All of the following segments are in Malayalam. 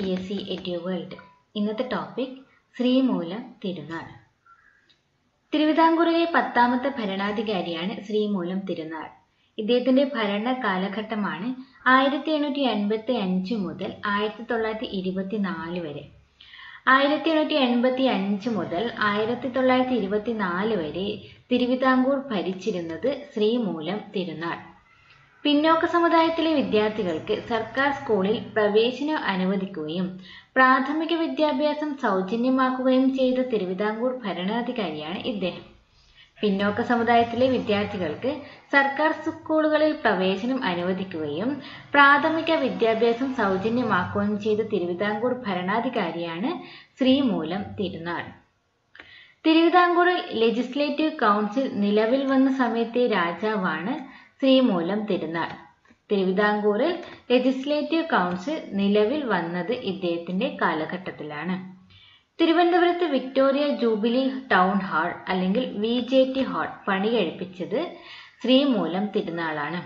എസ് സി എഡ്യു വേൾഡ് ഇന്നത്തെ ടോപ്പിക് ശ്രീമൂലം തിരുനാൾ തിരുവിതാംകൂറിലെ പത്താമത്തെ ഭരണാധികാരിയാണ് ശ്രീമൂലം തിരുനാൾ ഇദ്ദേഹത്തിന്റെ ഭരണ കാലഘട്ടമാണ് ആയിരത്തി എണ്ണൂറ്റി എൺപത്തി അഞ്ച് മുതൽ ആയിരത്തി തൊള്ളായിരത്തി ഇരുപത്തിനാല് വരെ ആയിരത്തി എണ്ണൂറ്റി എൺപത്തി അഞ്ച് മുതൽ ആയിരത്തി തൊള്ളായിരത്തി ഇരുപത്തിനാല് വരെ തിരുവിതാംകൂർ ഭരിച്ചിരുന്നത് ശ്രീമൂലം തിരുനാൾ പിന്നോക്ക സമുദായത്തിലെ വിദ്യാർത്ഥികൾക്ക് സർക്കാർ സ്കൂളിൽ പ്രവേശനം അനുവദിക്കുകയും പ്രാഥമിക വിദ്യാഭ്യാസം സൗജന്യമാക്കുകയും ചെയ്ത തിരുവിതാംകൂർ ഭരണാധികാരിയാണ് ഇദ്ദേഹം പിന്നോക്ക സമുദായത്തിലെ വിദ്യാർത്ഥികൾക്ക് സർക്കാർ സ്കൂളുകളിൽ പ്രവേശനം അനുവദിക്കുകയും പ്രാഥമിക വിദ്യാഭ്യാസം സൗജന്യമാക്കുകയും ചെയ്ത തിരുവിതാംകൂർ ഭരണാധികാരിയാണ് ശ്രീമൂലം തിരുനാൾ തിരുവിതാംകൂറിൽ ലെജിസ്ലേറ്റീവ് കൗൺസിൽ നിലവിൽ വന്ന സമയത്തെ രാജാവാണ് ശ്രീമൂലം തിരുനാൾ തിരുവിതാംകൂറിൽ ലെജിസ്ലേറ്റീവ് കൗൺസിൽ നിലവിൽ വന്നത് ഇദ്ദേഹത്തിന്റെ കാലഘട്ടത്തിലാണ് തിരുവനന്തപുരത്ത് വിക്ടോറിയ ജൂബിലി ടൗൺ ഹാൾ അല്ലെങ്കിൽ വി ജെ ടി ഹാൾ പണി കഴിപ്പിച്ചത് ശ്രീമൂലം തിരുനാളാണ്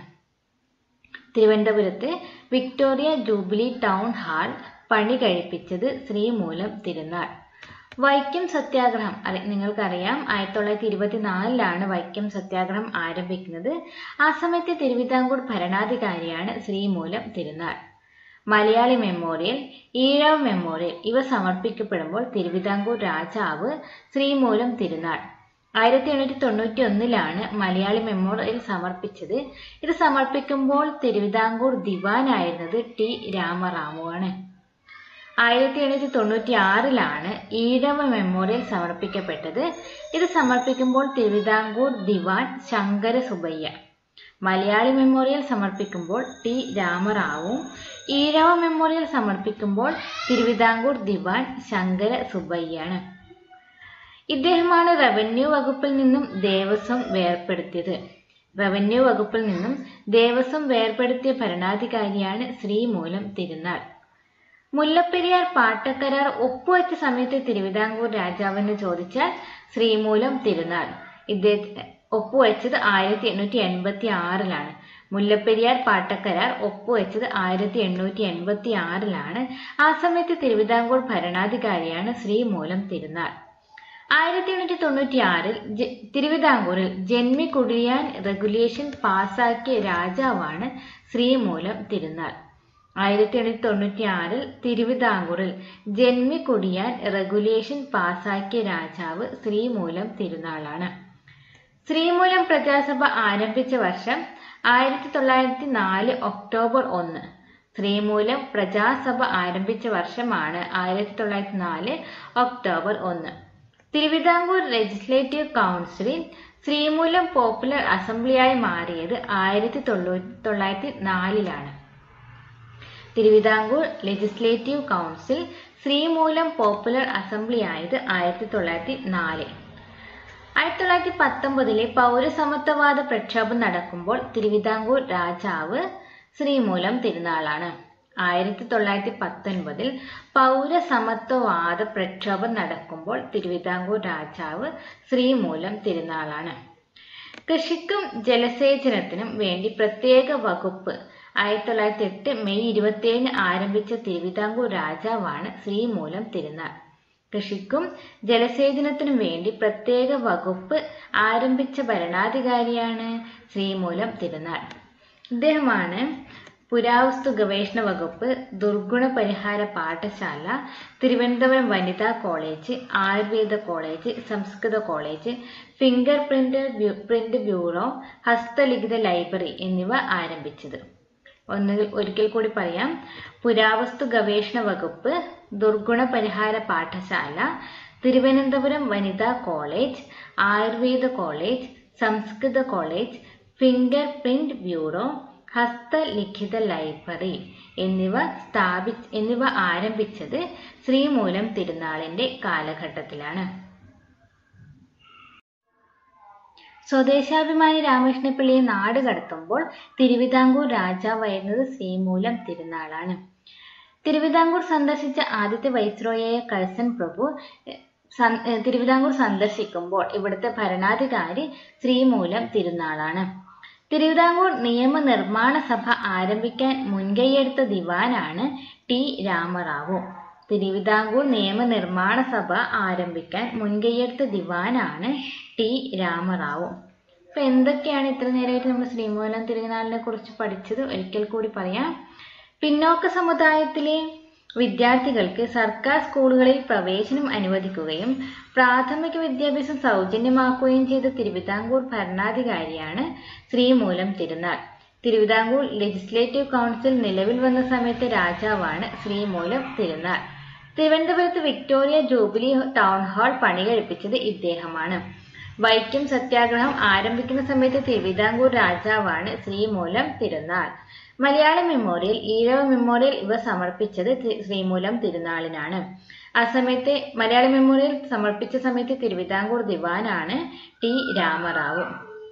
തിരുവനന്തപുരത്ത് വിക്ടോറിയ ജൂബിലി ടൗൺ ഹാൾ പണി കഴിപ്പിച്ചത് ശ്രീമൂലം തിരുനാൾ വൈക്കം സത്യാഗ്രഹം അല്ലെ നിങ്ങൾക്കറിയാം ആയിരത്തി തൊള്ളായിരത്തി ഇരുപത്തിനാലിലാണ് വൈക്കം സത്യാഗ്രഹം ആരംഭിക്കുന്നത് ആ സമയത്തെ തിരുവിതാംകൂർ ഭരണാധികാരിയാണ് ശ്രീമൂലം തിരുനാൾ മലയാളി മെമ്മോറിയൽ ഈഴവ് മെമ്മോറിയൽ ഇവ സമർപ്പിക്കപ്പെടുമ്പോൾ തിരുവിതാംകൂർ രാജാവ് ശ്രീമൂലം തിരുനാൾ ആയിരത്തി എണ്ണൂറ്റി തൊണ്ണൂറ്റി ഒന്നിലാണ് മലയാളി മെമ്മോറിയൽ സമർപ്പിച്ചത് ഇത് സമർപ്പിക്കുമ്പോൾ തിരുവിതാംകൂർ ദിവാനായിരുന്നത് ടി രാമറാവു ആണ് ആയിരത്തി എണ്ണൂറ്റി തൊണ്ണൂറ്റി ആറിലാണ് ഈഴവ മെമ്മോറിയൽ സമർപ്പിക്കപ്പെട്ടത് ഇത് സമർപ്പിക്കുമ്പോൾ തിരുവിതാംകൂർ ദിവാൻ ശങ്കര സുബയ്യ മലയാളി മെമ്മോറിയൽ സമർപ്പിക്കുമ്പോൾ ടി രാമറാവും ഈഴവ മെമ്മോറിയൽ സമർപ്പിക്കുമ്പോൾ തിരുവിതാംകൂർ ദിവാൻ ശങ്കര സുബയ്യാണ് ഇദ്ദേഹമാണ് റവന്യൂ വകുപ്പിൽ നിന്നും ദേവസ്വം വേർപ്പെടുത്തിയത് റവന്യൂ വകുപ്പിൽ നിന്നും ദേവസ്വം വേർപ്പെടുത്തിയ ഭരണാധികാരിയാണ് ശ്രീമൂലം തിരുനാൾ മുല്ലപ്പെരിയാർ പാട്ടക്കരാർ ഒപ്പുവെച്ച സമയത്ത് തിരുവിതാംകൂർ രാജാവിന് ചോദിച്ചാൽ ശ്രീമൂലം തിരുനാൾ ഇദ്ദേഹത്തെ ഒപ്പുവെച്ചത് ആയിരത്തി എണ്ണൂറ്റി എൺപത്തി ആറിലാണ് മുല്ലപ്പെരിയാർ പാട്ടക്കരാർ ഒപ്പുവെച്ചത് ആയിരത്തി എണ്ണൂറ്റി എൺപത്തി ആറിലാണ് ആ സമയത്ത് തിരുവിതാംകൂർ ഭരണാധികാരിയാണ് ശ്രീമൂലം തിരുനാൾ ആയിരത്തി എണ്ണൂറ്റി തൊണ്ണൂറ്റി ആറിൽ തിരുവിതാംകൂറിൽ ജന്മി കുടിയാൻ റെഗുലേഷൻ പാസാക്കിയ രാജാവാണ് ശ്രീമൂലം തിരുനാൾ ആയിരത്തി എണ്ണൂറ്റി തൊണ്ണൂറ്റി ആറിൽ തിരുവിതാംകൂറിൽ ജന്മി കുടിയാൻ റെഗുലേഷൻ പാസാക്കിയ രാജാവ് ശ്രീമൂലം തിരുനാളാണ് ശ്രീമൂലം പ്രജാസഭ ആരംഭിച്ച വർഷം ആയിരത്തി തൊള്ളായിരത്തി നാല് ഒക്ടോബർ ഒന്ന് ശ്രീമൂലം പ്രജാസഭ ആരംഭിച്ച വർഷമാണ് ആയിരത്തി തൊള്ളായിരത്തി നാല് ഒക്ടോബർ ഒന്ന് തിരുവിതാംകൂർ ലെജിസ്ലേറ്റീവ് കൗൺസിലിൽ ശ്രീമൂലം പോപ്പുലർ അസംബ്ലിയായി മാറിയത് ആയിരത്തി തൊള്ളായിരത്തി നാലിലാണ് Thiruvithamkoor legislative council Sreemoolam popular assembly ആയത് ആയിരത്തി തൊള്ളായിരത്തി നാല് ആയിരത്തി തൊള്ളായിരത്തി പത്തൊമ്പതിലെ പൗരസമത്വവാദ പ്രക്ഷോഭം നടക്കുമ്പോൾ തിരുവിതാംകൂർ രാജാവ് ശ്രീമൂലം തിരുനാളാണ് ആയിരത്തി തൊള്ളായിരത്തി പത്തൊൻപതിൽ പൗരസമത്വവാദ പ്രക്ഷോഭം നടക്കുമ്പോൾ തിരുവിതാംകൂർ രാജാവ് ശ്രീമൂലം തിരുനാളാണ് കൃഷിക്കും ജലസേചനത്തിനും വേണ്ടി പ്രത്യേക വകുപ്പ് ആയിരത്തി തൊള്ളായിരത്തി എട്ട് മെയ് ഇരുപത്തിയേഴിന് ആരംഭിച്ച തിരുവിതാംകൂർ രാജാവാണ് ശ്രീമൂലം തിരുനാൾ കൃഷിക്കും ജലസേചനത്തിനും വേണ്ടി പ്രത്യേക വകുപ്പ് ആരംഭിച്ച ഭരണാധികാരിയാണ് ശ്രീമൂലം തിരുനാൾ ഇദ്ദേഹമാണ് പുരാവസ്തു ഗവേഷണ വകുപ്പ് ദുർഗുണ പരിഹാര പാഠശാല തിരുവനന്തപുരം വനിതാ കോളേജ് ആയുർവേദ കോളേജ് സംസ്കൃത college finger print print bureau ഹസ്തലിഖിത ലൈബ്രറി എന്നിവ ആരംഭിച്ചത് ഒന്ന് ഒരിക്കൽ കൂടി പറയാം പുരാവസ്തു ഗവേഷണ വകുപ്പ് ദുർഗുണ പരിഹാര പാഠശാല തിരുവനന്തപുരം വനിതാ കോളേജ് ആയുർവേദ കോളേജ് സംസ്കൃത കോളേജ് ഫിംഗർ പ്രിന്റ് ബ്യൂറോ ഹസ്തലിഖിത ലൈബ്രറി എന്നിവ സ്ഥാപി എന്നിവ ആരംഭിച്ചത് ശ്രീമൂലം തിരുനാളിന്റെ കാലഘട്ടത്തിലാണ് സ്വദേശാഭിമാനി രാമകൃഷ്ണപിള്ളിയെ നാട് കടത്തുമ്പോൾ തിരുവിതാംകൂർ രാജാവായിരുന്നത് ശ്രീമൂലം തിരുനാളാണ് തിരുവിതാംകൂർ സന്ദർശിച്ച ആദ്യത്തെ വൈസ്രോയായ കഴ്സൺ പ്രഭു തിരുവിതാംകൂർ സന്ദർശിക്കുമ്പോൾ ഇവിടുത്തെ ഭരണാധികാരി ശ്രീമൂലം തിരുനാളാണ് തിരുവിതാംകൂർ നിയമനിർമ്മാണ സഭ ആരംഭിക്കാൻ മുൻകൈയെടുത്ത ദിവാനാണ് ടി രാമറാവു തിരുവിതാംകൂർ നിയമനിർമ്മാണ സഭ ആരംഭിക്കാൻ മുൻകൈയെടുത്ത ദിവാനാണ് ടി രാമറാവു അപ്പൊ എന്തൊക്കെയാണ് ഇത്ര നേരമായിട്ട് നമ്മൾ ശ്രീമൂലം തിരുനാളിനെ കുറിച്ച് പഠിച്ചത് ഒരിക്കൽ കൂടി പറയാം പിന്നോക്ക സമുദായത്തിലെ വിദ്യാർത്ഥികൾക്ക് സർക്കാർ സ്കൂളുകളിൽ പ്രവേശനം അനുവദിക്കുകയും പ്രാഥമിക വിദ്യാഭ്യാസം സൗജന്യമാക്കുകയും ചെയ്ത തിരുവിതാംകൂർ ഭരണാധികാരിയാണ് ശ്രീമൂലം തിരുനാൾ തിരുവിതാംകൂർ ലെജിസ്ലേറ്റീവ് കൗൺസിൽ നിലവിൽ വന്ന സമയത്തെ രാജാവാണ് ശ്രീമൂലം തിരുനാൾ തിരുവനന്തപുരത്ത് വിക്ടോറിയ ജൂബിലി ടൗൺ ഹാൾ പണി കഴിപ്പിച്ചത് ഇദ്ദേഹമാണ് വൈക്കം സത്യാഗ്രഹം ആരംഭിക്കുന്ന സമയത്ത് തിരുവിതാംകൂർ രാജാവാണ് ശ്രീമൂലം തിരുനാൾ മലയാള മെമ്മോറിയൽ ഈഴവ മെമ്മോറിയൽ ഇവ സമർപ്പിച്ചത് ശ്രീമൂലം തിരുനാളിനാണ് ആ സമയത്തെ മലയാള മെമ്മോറിയൽ സമർപ്പിച്ച സമയത്ത് തിരുവിതാംകൂർ ദിവാനാണ് ടി രാമറാവു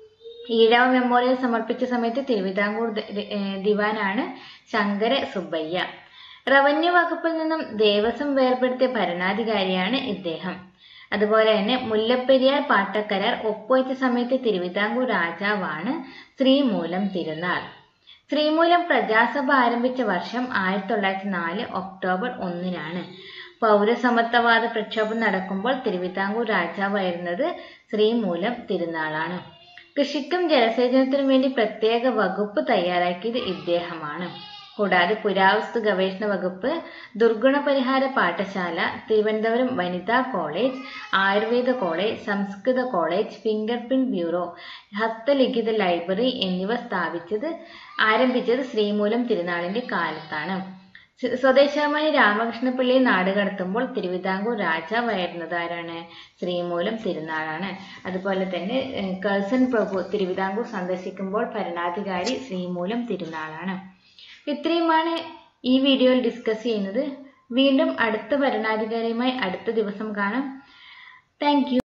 ഈഴവ മെമ്മോറിയൽ സമർപ്പിച്ച സമയത്ത് തിരുവിതാംകൂർ ദിവാനാണ് ശങ്കര സുബ്ബയ്യ റവന്യൂ വകുപ്പിൽ നിന്നും ദേവസ്വം വേർപെടുത്തിയ ഭരണാധികാരിയാണ് ഇദ്ദേഹം അതുപോലെ തന്നെ മുല്ലപ്പെരിയാർ പാട്ടക്കരാർ ഒപ്പുവെച്ച സമയത്ത് തിരുവിതാംകൂർ രാജാവാണ് ശ്രീമൂലം തിരുനാൾ ശ്രീമൂലം പ്രജാസഭ ആരംഭിച്ച വർഷം ആയിരത്തി തൊള്ളായിരത്തി നാല് ഒക്ടോബർ ഒന്നിനാണ് പൗരസമത്വവാദ പ്രക്ഷോഭം നടക്കുമ്പോൾ തിരുവിതാംകൂർ രാജാവായിരുന്നത് ശ്രീമൂലം തിരുനാളാണ് കൃഷിക്കും ജലസേചനത്തിനും വേണ്ടി പ്രത്യേക വകുപ്പ് തയ്യാറാക്കിയത് ഇദ്ദേഹമാണ് കൂടാതെ പുരാവസ്തു ഗവേഷണ വകുപ്പ് ദുർഗുണ പരിഹാര പാഠശാല തിരുവനന്തപുരം വനിതാ കോളേജ് ആയുർവേദ കോളേജ് സംസ്കൃത കോളേജ് ഫിംഗർ പ്രിന്റ് ബ്യൂറോ ഹസ്തലിഖിത ലൈബ്രറി എന്നിവ സ്ഥാപിച്ചത് ആരംഭിച്ചത് ശ്രീമൂലം തിരുനാളിന്റെ കാലത്താണ് സ്വദേശാമായി രാമകൃഷ്ണപിള്ളിയെ നാടുകടത്തുമ്പോൾ തിരുവിതാംകൂർ രാജാവായിരുന്നത് ആരാണ് ശ്രീമൂലം തിരുനാളാണ് അതുപോലെ തന്നെ കഴ്സൺ പ്രഭു തിരുവിതാംകൂർ സന്ദർശിക്കുമ്പോൾ ഭരണാധികാരി ശ്രീമൂലം തിരുനാളാണ് ഇത്രയുമാണ് ഈ വീഡിയോയിൽ ഡിസ്കസ് ചെയ്യുന്നത് വീണ്ടും അടുത്ത ഭരണാധികാരിയുമായി അടുത്ത ദിവസം കാണാം താങ്ക്